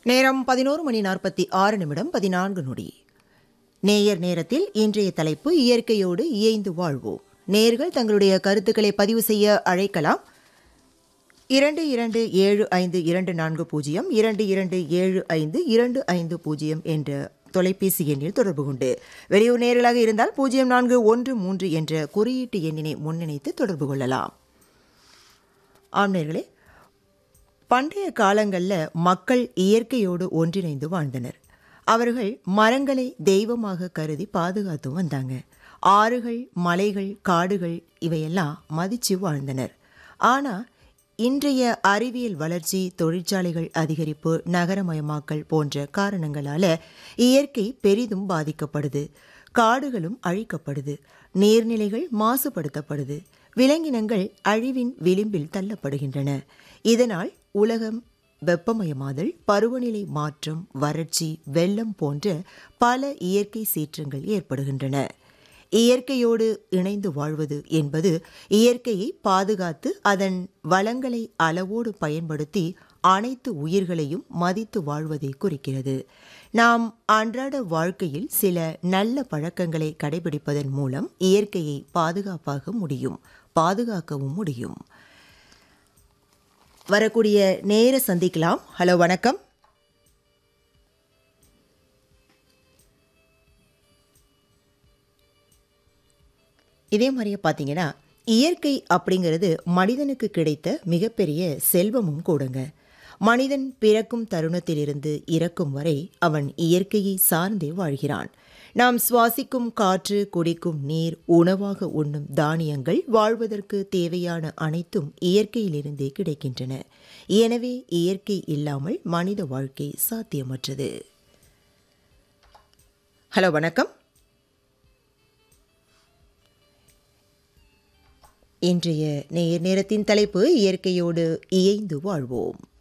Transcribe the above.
நேரம் பதினோரு மணி நாற்பத்தி ஆறு நிமிடம் பதினான்கு நொடி நேயர் நேரத்தில் இன்றைய தலைப்பு இயற்கையோடு இயைந்து வாழ்வோம் நேயர்கள் தங்களுடைய கருத்துக்களை பதிவு செய்ய அழைக்கலாம் இரண்டு இரண்டு ஏழு ஐந்து இரண்டு நான்கு பூஜ்ஜியம் இரண்டு இரண்டு ஏழு ஐந்து இரண்டு ஐந்து பூஜ்ஜியம் என்ற தொலைபேசி எண்ணில் தொடர்பு கொண்டு வெளியூர் நேர்களாக இருந்தால் பூஜ்ஜியம் நான்கு ஒன்று மூன்று என்ற குறியீட்டு எண்ணினை முன்னிணைத்து தொடர்பு கொள்ளலாம் ஆம்நேர்களே பண்டைய காலங்களில் மக்கள் இயற்கையோடு ஒன்றிணைந்து வாழ்ந்தனர் அவர்கள் மரங்களை தெய்வமாக கருதி பாதுகாத்து வந்தாங்க ஆறுகள் மலைகள் காடுகள் இவையெல்லாம் மதித்து வாழ்ந்தனர் ஆனால் இன்றைய அறிவியல் வளர்ச்சி தொழிற்சாலைகள் அதிகரிப்பு நகரமயமாக்கல் போன்ற காரணங்களால இயற்கை பெரிதும் பாதிக்கப்படுது காடுகளும் அழிக்கப்படுது நீர்நிலைகள் மாசுபடுத்தப்படுது விலங்கினங்கள் அழிவின் விளிம்பில் தள்ளப்படுகின்றன இதனால் உலகம் வெப்பமயமாதல் பருவநிலை மாற்றம் வறட்சி வெள்ளம் போன்ற பல இயற்கை சீற்றங்கள் ஏற்படுகின்றன இயற்கையோடு இணைந்து வாழ்வது என்பது இயற்கையை பாதுகாத்து அதன் வளங்களை அளவோடு பயன்படுத்தி அனைத்து உயிர்களையும் மதித்து வாழ்வதை குறிக்கிறது நாம் அன்றாட வாழ்க்கையில் சில நல்ல பழக்கங்களை கடைபிடிப்பதன் மூலம் இயற்கையை பாதுகாப்பாக முடியும் பாதுகாக்கவும் முடியும் வரக்கூடிய நேர சந்திக்கலாம் ஹலோ வணக்கம் இதே மாதிரியே பார்த்தீங்கன்னா இயற்கை அப்படிங்கிறது மனிதனுக்கு கிடைத்த மிகப்பெரிய செல்வமும் கூடுங்க மனிதன் பிறக்கும் தருணத்திலிருந்து இறக்கும் வரை அவன் இயற்கையை சார்ந்தே வாழ்கிறான் நாம் சுவாசிக்கும் காற்று குடிக்கும் நீர் உணவாக உண்ணும் தானியங்கள் வாழ்வதற்கு தேவையான அனைத்தும் இயற்கையிலிருந்தே கிடைக்கின்றன எனவே இயற்கை இல்லாமல் மனித வாழ்க்கை சாத்தியமற்றது ஹலோ வணக்கம் இன்றைய நேர் நேரத்தின் தலைப்பு இயற்கையோடு இயைந்து வாழ்வோம்